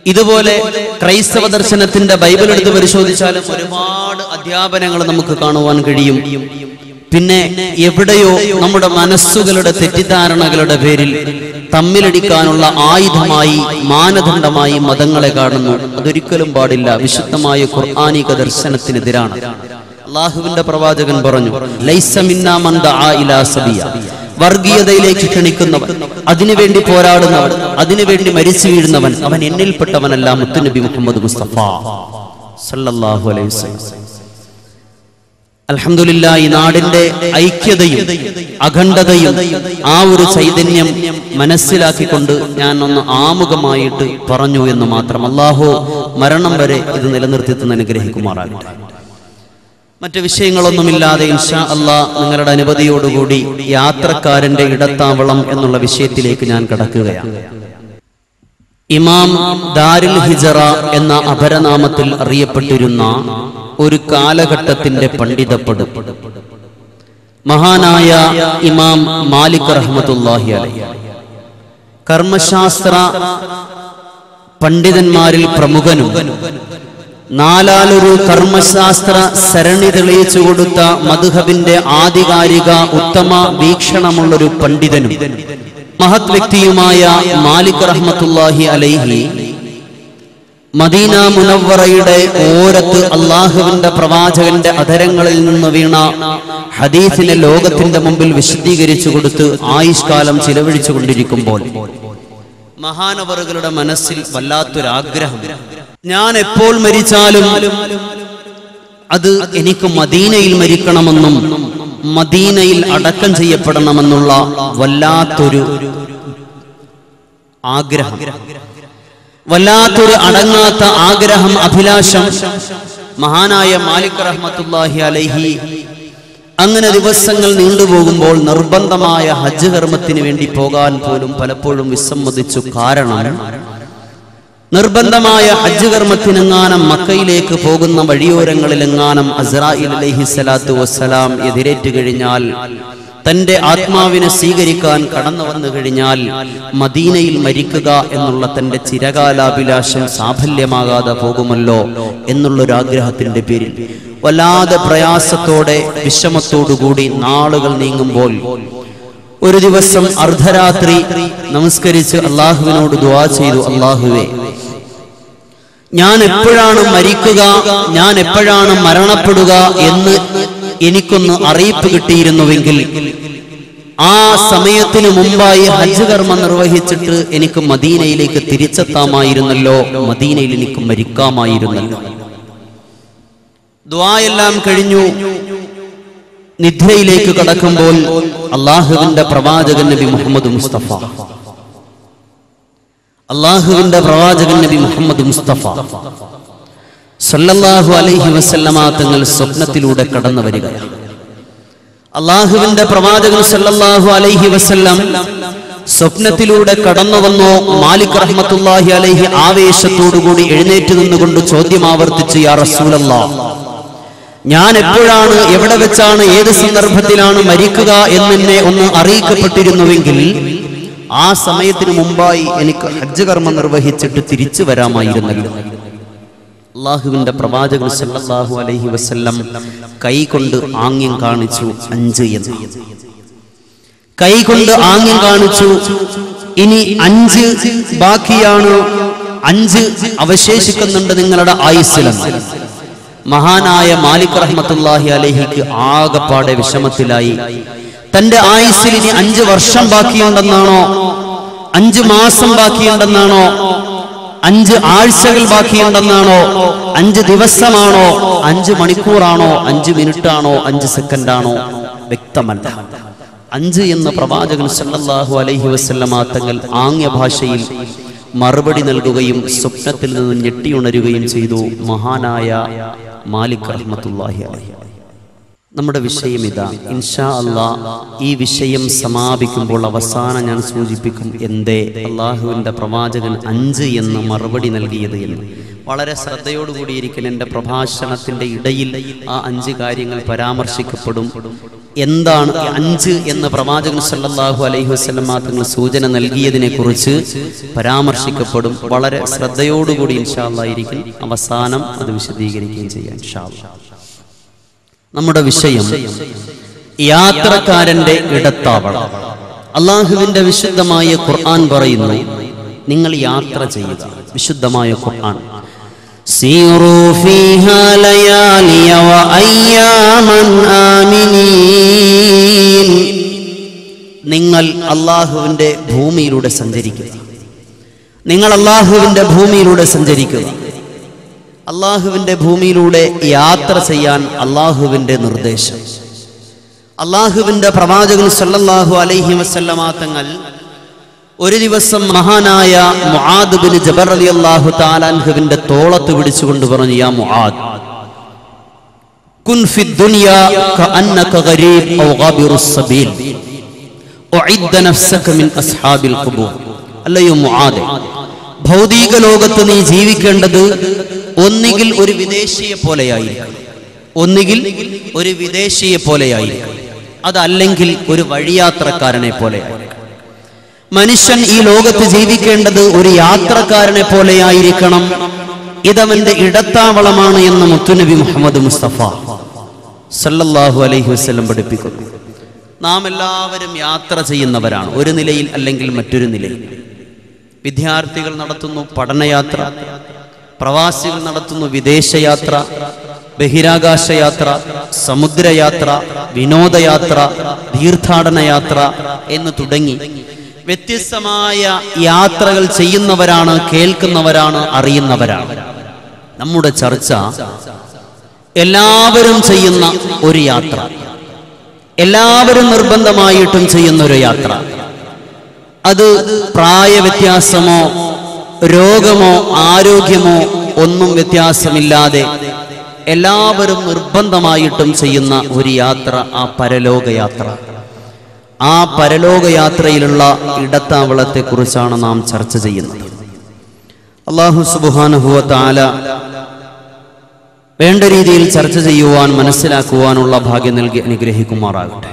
ഇതുപോലെ ക്രൈസ്തവ ദർശനത്തിന്റെ ബൈബിൾ എടുത്ത് പരിശോധിച്ചാലും ഒരുപാട് അധ്യാപനങ്ങൾ നമുക്ക് കാണുവാൻ കഴിയും പിന്നെ എവിടെയോ നമ്മുടെ മനസ്സുകളുടെ തെറ്റിദ്ധാരണകളുടെ പേരിൽ തമ്മിലടിക്കാനുള്ള ആയുധമായി മാനദണ്ഡമായി മതങ്ങളെ കാണുന്നു അതൊരിക്കലും പാടില്ല വിശുദ്ധമായ ഖുർആാനിക ദർശനത്തിനെതിരാണ് അള്ളാഹുവിന്റെ പ്രവാചകൻ പറഞ്ഞു "ലൈസ മിന്നാ മൻ ദആ ഇലാ സബിയ." വർഗീയതയിലേക്ക് ക്ഷണിക്കുന്നവൻ അതിനുവേണ്ടി പോരാടുന്നവൻ അതിനുവേണ്ടി മരിച്ചു വീഴുന്നവൻ അവൻ എന്നിൽപ്പെട്ടവനല്ല മുത്തുനബി മുഹമ്മദ് മുസ്തഫ സല്ലല്ലാഹു അലൈഹി വസല്ലം അൽഹംദുലില്ലാ ഈ നാടിന്റെ ഐക്യതയും അഖണ്ഡതയും ആ ഒരു ചൈതന്യം മനസ്സിലാക്കിക്കൊണ്ട് ഞാൻ ഒന്ന് ആമുഖമായിട്ട് പറഞ്ഞു എന്ന് മാത്രം അള്ളാഹു മരണം വരെ ഇത് നിലനിർത്തി തന്ന് അനുഗ്രഹിക്കുമാറാകട്ടെ മറ്റു വിഷയങ്ങളൊന്നുമില്ലാതെ ഇൻഷാ അള്ളാ നിങ്ങളുടെ അനുമതിയോടുകൂടി യാത്രക്കാരന്റെ ഇടത്താവളം എന്നുള്ള വിഷയത്തിലേക്ക് ഞാൻ കടക്കുകയാണ് ഇമാം ദാരുൽ ഹിജറ എന്ന അപരനാമത്തിൽ അറിയപ്പെട്ടിരുന്ന ഒരു കാലഘട്ടത്തിന്റെ പണ്ഡിതപ്പെടും മഹാനായ ഇമാം മാലിക് റഹ്മത്തുല്ലാഹി അലൈഹി കർമ്മശാസ്ത്ര പണ്ഡിതന്മാരിൽ പ്രമുഖനും നാലാലൊരു കർമ്മശാസ്ത്ര സരണി തെളിയിച്ചു കൊടുത്ത മധുഹബിന്റെ ആധികാരിക ഉത്തമ വീക്ഷണമുള്ളൊരു പണ്ഡിതനും മഹത് വ്യക്തിയുമായ മാലിക് റഹ്മത്തുല്ലാഹി അലൈഹി മദീന മുനവ്വറയുടെ ഓരത്ത് അള്ളാഹുവിന്റെ പ്രവാചകന്റെ അധരങ്ങളിൽ നിന്ന് വീണ ഹദീസിനെ ലോകത്തിന്റെ മുമ്പിൽ വിശദീകരിച്ചു കൊടുത്ത് ആയുഷ്കാലം ചിലവഴിച്ചു കൊണ്ടിരിക്കുമ്പോൾ മഹാനവറുകളുടെ മനസ്സിൽ വല്ലാത്തൊരാഗ്രഹം ഞാൻ എപ്പോൾ മരിച്ചാലും അത് എനിക്ക് മദീനയിൽ മരിക്കണമെന്നും മദീനയിൽ അടക്കം ചെയ്യപ്പെടണമെന്നുള്ള വല്ലാത്തൊരു ആഗ്രഹം വല്ലാത്തൊരു അടങ്ങാത്ത ആഗ്രഹം അഭിലാഷം മഹാനായ മാലിക് റഹ്മത്തുല്ലാഹി അലൈഹി അങ്ങനെ ദിവസങ്ങൾ നീണ്ടുപോകുമ്പോൾ നിർബന്ധമായ ഹജ്ജ് കർമ്മത്തിന് വേണ്ടി പോകാൻ പോലും പലപ്പോഴും വിസമ്മതിച്ചു കാരണം നിർബന്ധമായ ഹജ്ജ് കർമ്മത്തിനെങ്ങാനം മക്കയിലേക്ക് പോകുന്ന വഴിയോരങ്ങളിലെങ്ങാനം അസ്രായിൽ അലൈഹി സ്വലാത്തു വസ്സലാം എതിരേറ്റ് കഴിഞ്ഞാൽ തന്റെ ആത്മാവിനെ സ്വീകരിക്കാൻ കടന്നു വന്നു കഴിഞ്ഞാൽ മദീനയിൽ മരിക്കുക എന്നുള്ള തന്റെ ചിരകാലാഭിലാഷം സാഫല്യമാകാതെ പോകുമല്ലോ എന്നുള്ളൊരാഗ്രഹത്തിന്റെ പേരിൽ വല്ലാതെ പ്രയാസത്തോടെ വിഷമത്തോടുകൂടി നാളുകൾ നീങ്ങുമ്പോൾ ഒരു ദിവസം അർദ്ധരാത്രി നമസ്കരിച്ച് അള്ളാഹുവിനോട് ദുവാ ചെയ്തു അള്ളാഹുവേ ഞാൻ എപ്പോഴാണ് മരിക്കുക ഞാൻ എപ്പോഴാണ് മരണപ്പെടുക എന്ന് എനിക്കൊന്ന് അറിയിപ്പ് കിട്ടിയിരുന്നുവെങ്കിൽ ആ സമയത്തിന് മുമ്പായി ഹജ്ജ് കർമ്മം നിർവഹിച്ചിട്ട് എനിക്ക് മദീനയിലേക്ക് തിരിച്ചെത്താമായിരുന്നല്ലോ മദീനയിൽ എനിക്ക് മരിക്കാമായിരുന്നല്ലോ ദ്വായെല്ലാം കഴിഞ്ഞു നിദ്രയിലേക്ക് കടക്കുമ്പോൾ അള്ളാഹുവിന്റെ പ്രവാചകൻ നബി മുഹമ്മദ് മുസ്തഫ അള്ളാഹുവിന്റെ പ്രവാചകൻ നബി മുഹമ്മദ് മുസ്തഫ സല്ലല്ലാഹു അലൈഹി വസല്ലമ തങ്ങൾ സ്വപ്നത്തിലൂടെ കടന്നു വരികയാണ് അള്ളാഹുവിന്റെ പ്രവാചകൻ സല്ലല്ലാഹു അലൈഹി വസല്ലം സ്വപ്നത്തിലൂടെ കടന്നു വന്നോ മാലിക് റഹ്മത്തുല്ലാഹി അലൈഹി ആവേശത്തോടുകൂടി എഴുന്നേറ്റ് നിന്നുകൊണ്ട് ചോദ്യം ആവർത്തിച്ച് യാ റസൂലല്ലാ ഞാൻ എപ്പോഴാണ് എവിടെ വെച്ചാണ് ഏത് സന്ദർഭത്തിലാണ് മരിക്കുക എന്നെ ഒന്ന് അറിയിക്കപ്പെട്ടിരുന്നുവെങ്കിൽ ആ സമയത്തിന് മുമ്പായി എനിക്ക് ഹജ്ജ് കർമ്മം നിർവഹിച്ചിട്ട് തിരിച്ചു വരാമായിരുന്നല്ലോ അള്ളാഹുവിന്റെ പ്രവാചകൻ സല്ലല്ലാഹു അലൈഹി വസല്ലം കൈ കൊണ്ട് ആംഗ്യം കാണിച്ചു അഞ്ച് എന്ന് കൈ കൊണ്ട് ആംഗ്യം കാണിച്ചു ഇനി അഞ്ച് ബാക്കിയാണ് അഞ്ച് അവശേഷിക്കുന്നുണ്ട് നിങ്ങളുടെ ആയുസ്സിലെന്ന് മഹാനായ മാലിക് റഹ്മത്തുല്ലാഹി അലഹിക്ക് ആകപ്പാടെ വിഷമത്തിലായി തന്റെ ആയുസ്സിൽ ഇനി അഞ്ച് വർഷം ബാക്കിയുണ്ടെന്നാണോ അഞ്ച് മാസം ബാക്കിയുണ്ടെന്നാണോ അഞ്ച് ആഴ്ചകൾ ബാക്കിയുണ്ടെന്നാണോ അഞ്ച് ദിവസമാണോ അഞ്ച് മണിക്കൂറാണോ അഞ്ച് മിനിറ്റാണോ അഞ്ച് സെക്കൻഡാണോ വ്യക്തമല്ല അഞ്ച് എന്ന പ്രവാചകൻ സല്ലല്ലാഹു അലൈഹി വസല്ലമ തങ്ങൾ ആംഗ്യ ഭാഷയിൽ മറുപടി നൽകുകയും സ്വപ്നത്തിൽ നിന്ന് ഞെട്ടിയുണരുകയും ചെയ്തു മഹാനായ മാലിക് റഹ്മത്തുല്ലാഹി അലൈഹി നമ്മുടെ വിഷയം ഇതാ ഇൻഷാ അള്ളാ ഈ വിഷയം സമാപിക്കുമ്പോൾ അവസാനം ഞാൻ സൂചിപ്പിക്കും എന്തേ അള്ളാഹുവിൻ്റെ പ്രവാചകൻ അഞ്ച് എന്ന് മറുപടി നൽകിയത് എന്ന് വളരെ ശ്രദ്ധയോടുകൂടിയിരിക്കുന്ന എൻ്റെ പ്രഭാഷണത്തിൻ്റെ ഇടയിൽ ആ അഞ്ച് കാര്യങ്ങൾ പരാമർശിക്കപ്പെടും എന്താണ് ഈ അഞ്ച് എന്ന് പ്രവാചകൻ സല്ലല്ലാഹു അലൈഹി വസല്ലം തങ്ങൾ സൂചന നൽകിയതിനെ കുറിച്ച് പരാമർശിക്കപ്പെടും വളരെ ശ്രദ്ധയോടുകൂടി ഇൻഷാ അള്ളാ ഇരിക്കും അവസാനം അത് വിശദീകരിക്കുകയും ചെയ്യാം ഇൻഷാ അള്ളാ നമ്മുടെ വിഷയം യാത്രക്കാരന്റെ ഇടത്താവളം അള്ളാഹുവിന്റെ വിശുദ്ധമായ ഖുർആൻ പറയുന്നു നിങ്ങൾ യാത്ര ചെയ്യുക വിശുദ്ധമായ ഖുർആൻ سيروا فيها ليالي وأياما آمنين നിങ്ങൾ അള്ളാഹുവിന്റെ ഭൂമിയിലൂടെ സഞ്ചരിക്കുക നിങ്ങൾ അള്ളാഹുവിന്റെ ഭൂമിയിലൂടെ സഞ്ചരിക്കുക അള്ളാഹുവിന്റെ ഭൂമിയിലൂടെ യാത്ര ചെയ്യാൻ അള്ളാഹുവിന്റെ നിർദ്ദേശം അള്ളാഹുവിന്റെ പ്രവാചകൻ സല്ലല്ലാഹു അലൈഹി വസല്ലമ തങ്ങൾ ഒരു ദിവസം മഹാനായ മുആദ് ബിൻ ജബർ റളിയല്ലാഹു തആലാൻഹുവിന്റെ തോളത്ത് പിടിച്ചുകൊണ്ട് പറഞ്ഞു യാ മുആദ് കുൻ ഫി ദുനിയ കഅന്നക ഗരീബ് ഔ ഗാബിറുസ് സബീൽ ഉഇദ്ദ നഫ്സക മിൻ അസ്ഹാബിൽ ഖുബൂർ അല്ലയോ മുആദ് ഭൗതിക ലോകത്ത് നീ ജീവിക്കേണ്ടത് ഒന്നുകിൽ ഒരു വിദേശിയെ പോലെയായിരിക്കും ഒന്നുകിൽ ഒരു വിദേശിയെ പോലെയായിരിക്കും അതല്ലെങ്കിൽ ഒരു വഴിയാത്രക്കാരനെ പോലെയായിരിക്കും മനുഷ്യൻ ഈ ലോകത്ത് ജീവിക്കേണ്ടത് ഒരു യാത്രക്കാരനെ പോലെയായിരിക്കണം ഇതവന്റെ ഇടത്താവളമാണ് എന്ന് മുത്തുനബി മുഹമ്മദ് മുസ്തഫ സല്ലല്ലാഹു അലൈഹി വസല്ലം പഠിപ്പിക്കുന്നു നാം എല്ലാവരും യാത്ര ചെയ്യുന്നവരാണ് ഒരു നിലയിൽ അല്ലെങ്കിൽ മറ്റൊരു നിലയിൽ വിദ്യാർത്ഥികൾ നടത്തുന്നു പഠനയാത്ര പ്രവാസികൾ നടത്തുന്നു വിദേശയാത്ര ബഹിരാകാശ യാത്ര സമുദ്രയാത്ര വിനോദയാത്ര തീർത്ഥാടന യാത്ര എന്ന് തുടങ്ങി വ്യത്യസ്തമായ യാത്രകൾ ചെയ്യുന്നവരാണ് കേൾക്കുന്നവരാണ് അറിയുന്നവരാണ് നമ്മുടെ ചർച്ച എല്ലാവരും ചെയ്യുന്ന ഒരു യാത്ര എല്ലാവരും നിർബന്ധമായിട്ടും ചെയ്യുന്ന ഒരു യാത്ര അത് പ്രായവ്യത്യാസമോ രോഗമോ ആരോഗ്യമോ ഒന്നും വ്യത്യാസമില്ലാതെ എല്ലാവരും നിർബന്ധമായിട്ടും ചെയ്യുന്ന ഒരു യാത്ര ആ പരലോക യാത്ര ആ പരലോക യാത്രയിലുള്ള ഇടത്താവളത്തെ കുറിച്ചാണ് നാം ചർച്ച ചെയ്യുന്നത് അള്ളാഹു സുബാനുഹുവ താല വേണ്ട രീതിയിൽ ചർച്ച ചെയ്യുവാൻ മനസ്സിലാക്കുവാനുള്ള ഭാഗ്യം നൽകി അനുഗ്രഹിക്കുമാറാകട്ടെ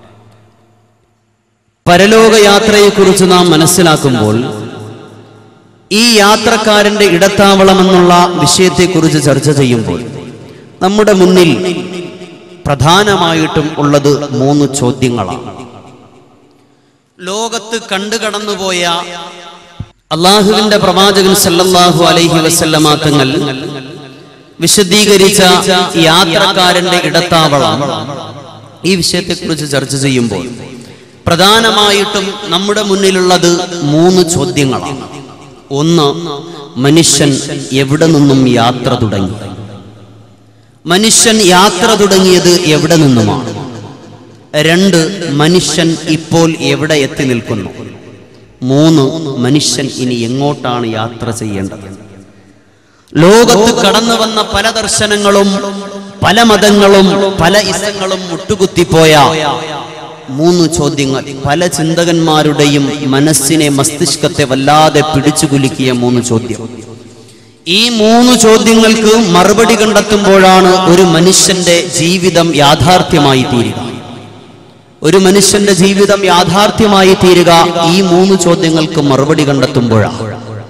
പരലോക യാത്രയെക്കുറിച്ച് നാം മനസ്സിലാക്കുമ്പോൾ ഈ യാത്രക്കാരന്റെ ഇടത്താവളം എന്നുള്ള വിഷയത്തെക്കുറിച്ച് ചർച്ച ചെയ്യുമ്പോൾ നമ്മുടെ മുന്നിൽ പ്രധാനമായിട്ടും ഉള്ളത് മൂന്ന് ചോദ്യങ്ങളാണ് ലോകത്ത് കണ്ടു കടന്നുപോയ അള്ളാഹുവിന്റെ പ്രവാചകൻ സല്ലല്ലാഹു അലൈഹി വസല്ലമ തങ്ങൾ വിശദീകരിച്ച യാത്രക്കാരന്റെ ഇടത്താവളം ഈ വിഷയത്തെക്കുറിച്ച് ചർച്ച ചെയ്യുമ്പോൾ പ്രധാനമായിട്ടും നമ്മുടെ മുന്നിലുള്ളത് മൂന്ന് ചോദ്യങ്ങളാണ് ഒന്ന് മനുഷ്യൻ എവിടെ നിന്നും യാത്ര തുടങ്ങി മനുഷ്യൻ യാത്ര തുടങ്ങിയത് എവിടെ നിന്നുമാണ് രണ്ട് മനുഷ്യൻ ഇപ്പോൾ എവിടെ എത്തി നിൽക്കുന്നു മൂന്ന് മനുഷ്യൻ ഇനി എങ്ങോട്ടാണ് യാത്ര ചെയ്യേണ്ടത് ലോകത്ത് കടന്നു വന്ന പല ദർശനങ്ങളും പല മതങ്ങളും പല ഇസങ്ങളും മുട്ടുകുത്തിപ്പോയ മൂന്ന് ചോദ്യങ്ങൾ പല ചിന്തകന്മാരുടെയും മനസ്സിനെ മസ്തിഷ്കത്തെ വല്ലാതെ പിടിച്ചുകുലുക്കിയ മൂന്ന് ചോദ്യം ഈ മൂന്ന് ചോദ്യങ്ങൾക്ക് മറുപടി കണ്ടെത്തുമ്പോഴാണ് ഒരു മനുഷ്യന്റെ ജീവിതം യാഥാർത്ഥ്യമായി തീരുക ഒരു മനുഷ്യന്റെ ജീവിതം യാഥാർത്ഥ്യമായി തീരുക ഈ മൂന്ന് ചോദ്യങ്ങൾക്ക് മറുപടി കണ്ടെത്തുമ്പോഴാണ്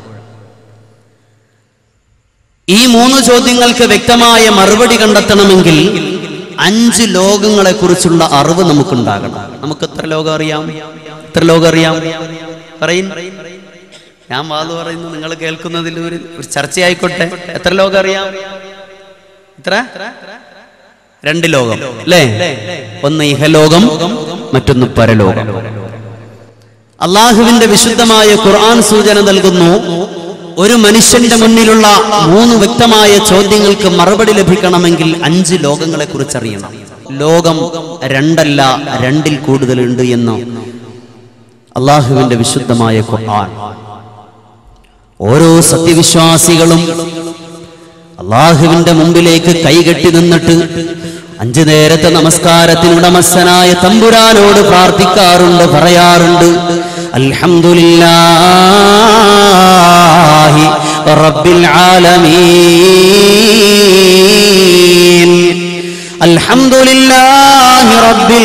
ഈ മൂന്ന് ചോദ്യങ്ങൾക്ക് വ്യക്തമായ മറുപടി കണ്ടെത്തണമെങ്കിൽ അഞ്ച് ലോകങ്ങളെ കുറിച്ചുള്ള അറിവ് നമുക്കുണ്ടാകണം നമുക്ക് എത്ര ലോകം അറിയാം എത്ര ലോകം അറിയാം പറയും ഞാൻ വാത് പറയുന്നു നിങ്ങൾ കേൾക്കുന്നതിൽ ഒരു ഒരു ചർച്ചയായിക്കോട്ടെ എത്ര ലോകം അറിയാം എത്ര രണ്ട് ലോകം അല്ലേ ഒന്ന് ഇഹലോകം മറ്റൊന്ന് പരലോകം അള്ളാഹുവിന്റെ വിശുദ്ധമായ ഖുർആൻ സൂചന നൽകുന്നു ഒരു മനുഷ്യന്റെ മുന്നിലുള്ള മൂന്ന് വ്യക്തമായ ചോദ്യങ്ങൾക്ക് മറുപടി ലഭിക്കണമെങ്കിൽ അഞ്ച് ലോകങ്ങളെ കുറിച്ച് അറിയണം ലോകം രണ്ടല്ല രണ്ടിൽ കൂടുതലുണ്ട് എന്ന് അള്ളാഹുവിന്റെ വിശുദ്ധമായ ഖുർആൻ ഓരോ സത്യവിശ്വാസികളും അള്ളാഹുവിന്റെ മുമ്പിലേക്ക് കൈകെട്ടി നിന്നിട്ട് അഞ്ചു നേരത്തെ നമസ്കാരത്തിന് ഉടമസ്ഥനായ തമ്പുരാനോട് പ്രാർത്ഥിക്കാറുണ്ട് പറയാറുണ്ട് അൽഹംദുലില്ലാഹി റബ്ബിൽ ആലമീൻ അൽഹംദുലില്ലാഹി റബ്ബിൽ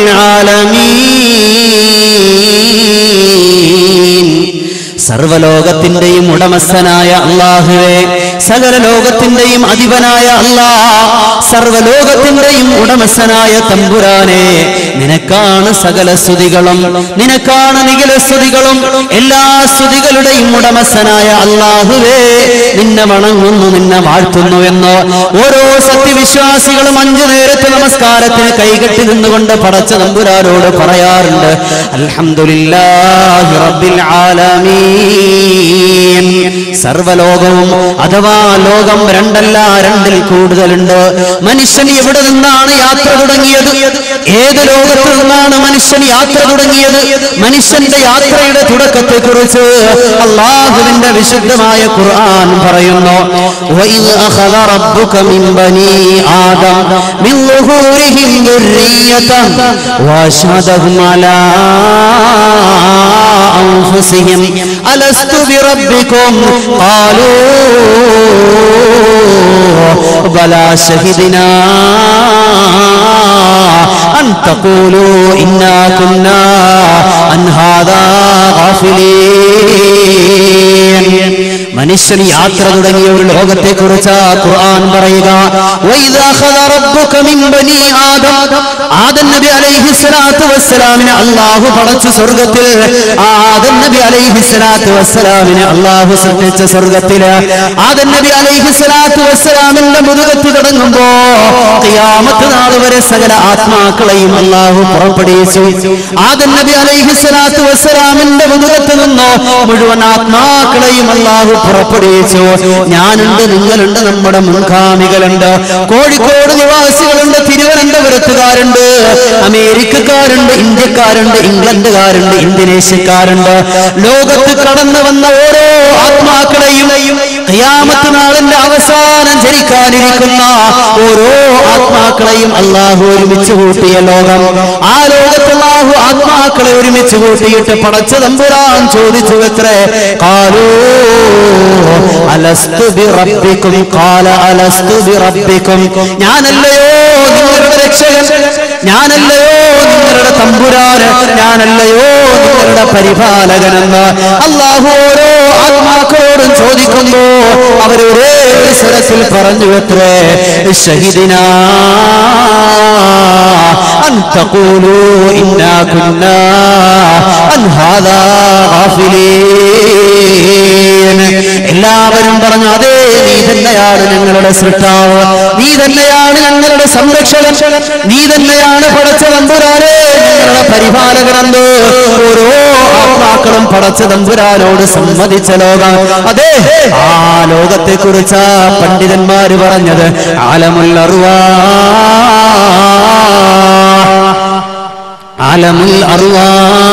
ആലമീൻ സർവലോകത്തിന്റെയും ഉടമസ്ഥനായ അള്ളാഹുവേ സകല ലോകത്തിന്റെയും അധിപനായ അള്ളാ സർവലോകത്തിന്റെയും ഉടമസ്ഥനായ തമ്പുരാനെ നിനക്കാണ് സകല സ്തുതികളും നിനക്കാണ് നികല സ്തുതികളും എല്ലാ സ്തുതികളുടെയും ഉടമസ്ഥനായ അള്ളാഹുവേ നിന്നെ വണങ്ങുന്നു നിന്നെ വാഴ്ത്തുന്നു എന്ന് ഓരോ സത്യവിശ്വാസികളും അഞ്ചു നേരത്തെ നമസ്കാരത്തിന് കൈകെട്ടി നിന്നുകൊണ്ട് പടച്ച തമ്പുരാനോട് പറയാറുണ്ട് അൽഹംദുലില്ലാഹി റബ്ബിൽ ആലമീൻ സർവലോകവും അഥവാ ലോകം രണ്ടല്ല രണ്ടിൽ കൂടുതലുണ്ട് മനുഷ്യൻ എവിടെ നിന്നാണ് യാത്ര തുടങ്ങിയത് ഏത് ലോകത്ത് നിന്നാണ് മനുഷ്യൻ യാത്ര തുടങ്ങിയത് മനുഷ്യന്റെ യാത്രയുടെ തുടക്കത്തെ കുറിച്ച് അള്ളാഹുവിന്റെ വിശുദ്ധമായ ഖുർആൻ പറയുന്നു وَإِذْ أَخَذَ رَبُّكَ مِنْ بَنِي آدَمَ مِنْ ظُهُورِهِمْ ذُرِّيَّتَهُمْ وَأَشْهَدَهُمْ عَلَى أنفسهم ألست بربكم قالوا بلى شهدنا أن تقولوا إنا كنا عن هذا غافلين മനുഷ്യൻ യാത്ര തുടങ്ങിയ ഒരു ലോകത്തെ കുറിച്ച് ഖുർആൻ പറയുക وَإِذَا أَخَذَ رَبُّكَ مِنْ بَنِي آدَمَ ആദം നബി അലൈഹി സ്വലാത്തു വസ്സലാമിനെ അള്ളാഹു പടച്ചു സ്വർഗത്തിൽ ആദം നബി അലൈഹി സ്വലാത്തു വസ്സലാമിനെ അള്ളാഹു സൃഷ്ടിച്ച സ്വർഗത്തില് ആദം നബി അലൈഹി സ്വലാത്തു വസ്സലാമിന്റെ മുതുകത്ത് തുടങ്ങുമ്പോ ഖിയാമത്ത് നാൾ വരെ സകല ആത്മാക്കളെയും അള്ളാഹു പുറപ്പെടുവിച്ചു ആദം നബി അലൈഹി സ്വലാത്തു വസ്സലാമിന്റെ മുതുകത്ത് നിന്നോ മുഴുവൻ ആത്മാക്കളെയും അള്ളാഹു പുറപ്പെടുവിച്ചു ഞാനുണ്ട് നിങ്ങളുണ്ട് നമ്മുടെ മുൻഗാമികളുണ്ട് കോഴിക്കോട് നിവാസികളുണ്ട് തിരുവനന്തപുരത്തുകാരുണ്ട് അമേരിക്കക്കാരുണ്ട് ഇന്ത്യക്കാരുണ്ട് ഇംഗ്ലണ്ടുകാരുണ്ട് ഇന്തോനേഷ്യക്കാരുണ്ട് ലോകത്ത് കടന്നു വന്ന ഓരോ ആത്മാക്കളെയും ഖിയാമത്ത് നാളിന്റെ അവസാനം ജനിക്കാനിരിക്കുന്ന ഓരോ ആത്മാക്കളെയും അള്ളാഹു ഒരുമിച്ച് കൂട്ടിയ ലോകം ആ ലോകത്ത് അള്ളാഹു ആത്മാക്കളെ ഒരുമിച്ച് കൂട്ടിയിട്ട് പടച്ച തമ്പുരാൻ ചോദിച്ചു എത്രേ കാലോ അലസ്തു ബിറബ്ബിക്കും കാല അലസ്തു ബിറബ്ബിക്കും ഞാനല്ലയോ നിങ്ങളുടെ രക്ഷകൻ ഞാനല്ലയോ നിങ്ങളുടെ തമ്പുരാന് ഞാനല്ലയോ നിങ്ങളുടെ പരിപാലകനെന്ന് അള്ളാഹു ഓരോ ആത്മാക്കളോടും ചോദിക്കുമ്പോ അവരൊരേ ഒരു സ്വരത്തിൽ പറഞ്ഞു എത്രേ ഷഹിദിനാ أن تقولوا إنا كنا عن هذا غافلين എല്ലാവരും പറഞ്ഞു അതെ നീ തന്നെയാണ് ഞങ്ങളുടെ സൃഷ്ടാവ് നീ തന്നെയാണ് ഞങ്ങളുടെ സംരക്ഷകൻ നീ തന്നെയാണ് പടച്ച തമ്പുരാനെ ഞങ്ങളുടെ പരിപാലകനെന്ന് ഓരോ ആത്മാക്കളും പടച്ച തമ്പുരാനോട് സമ്മതിച്ച ലോകം അതെ ആ ലോകത്തെ കുറിച്ച് പണ്ഡിതന്മാര് പറഞ്ഞത് ആലമുൽ അറുവാ ആലമുൽ അറുവാ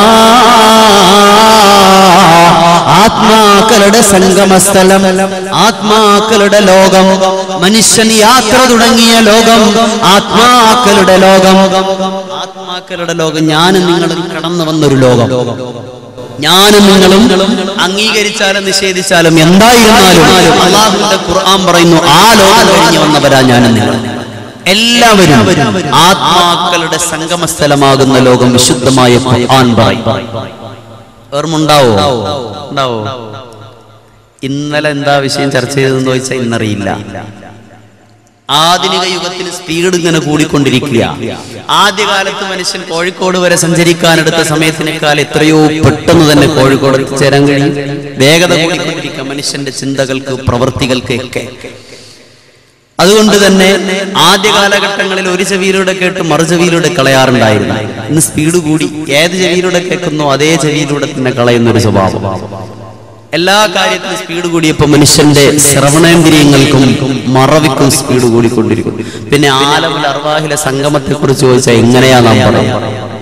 ആത്മാക്കളുടെ സംഗമസ്ഥലം ആത്മാക്കളുടെ ലോകം മനുഷ്യൻ യാത്ര തുടങ്ങിയ ലോകം ആത്മാക്കളുടെ ലോകം ആത്മാക്കളുടെ ലോകം ഞാനും നിങ്ങളും കടന്നു വന്നൊരു ലോകം ഞാനും നിങ്ങളും അംഗീകരിച്ചാലും നിഷേധിച്ചാലും എന്തായിരുന്നാലും അള്ളാഹുവിന്റെ ഖുർആൻ പറയുന്നു ആ ലോകം കഴിഞ്ഞ് വന്നവരാ ഞാനും നിങ്ങളും എല്ലാവരും ആത്മാക്കളുടെ സംഗമസ്ഥലമാകുന്ന ലോകം വിശുദ്ധമായ ഖുർആൻ പറയും ഓർമ്മണ്ടാവോ ഉണ്ടാവോ ഇന്നലെ എന്താ വിഷയം ചർച്ച ചെയ്തതെന്ന് ചോദിച്ചാൽ ഇന്നറിയില്ല ആധുനിക യുഗത്തിൽ സ്പീഡ് ഇങ്ങനെ കൂടിക്കൊണ്ടിരിക്കുക ആദ്യകാലത്ത് മനുഷ്യൻ കോഴിക്കോട് വരെ സഞ്ചരിക്കാനെടുത്ത സമയത്തിനേക്കാൾ എത്രയോ പെട്ടെന്ന് തന്നെ കോഴിക്കോട് എത്തിച്ചേരാൻ കഴിയും വേഗത കൂടിക്കൊണ്ടിരിക്കുക മനുഷ്യന്റെ ചിന്തകൾക്ക് പ്രവൃത്തികൾക്ക് ഒക്കെ അതുകൊണ്ട് തന്നെ ആദ്യ കാലഘട്ടങ്ങളിൽ ഒരു ചെവിയിലൂടെ കേട്ട് മറു ചെവിയിലൂടെ കളയാറുണ്ടായിരുന്നു ഇന്ന് സ്പീഡ് കൂടി ഏത് ചെവിയിലൂടെ കേൾക്കുന്നോ അതേ ചെവിയിലൂടെ തന്നെ കളയുന്ന ഒരു സ്വഭാവം എല്ലാ കാര്യത്തിലും സ്പീഡ് കൂടിയപ്പോ മനുഷ്യന്റെ ശ്രവണേന്ദ്രിയങ്ങൾക്കും മറവിക്കും സ്പീഡ് കൂടിക്കൊണ്ടിരിക്കും പിന്നെ ആലമുൽ അർവാഹിലെ സംഗമത്തെ കുറിച്ച് ചോദിച്ചാൽ എങ്ങനെയാ നാം പറയുക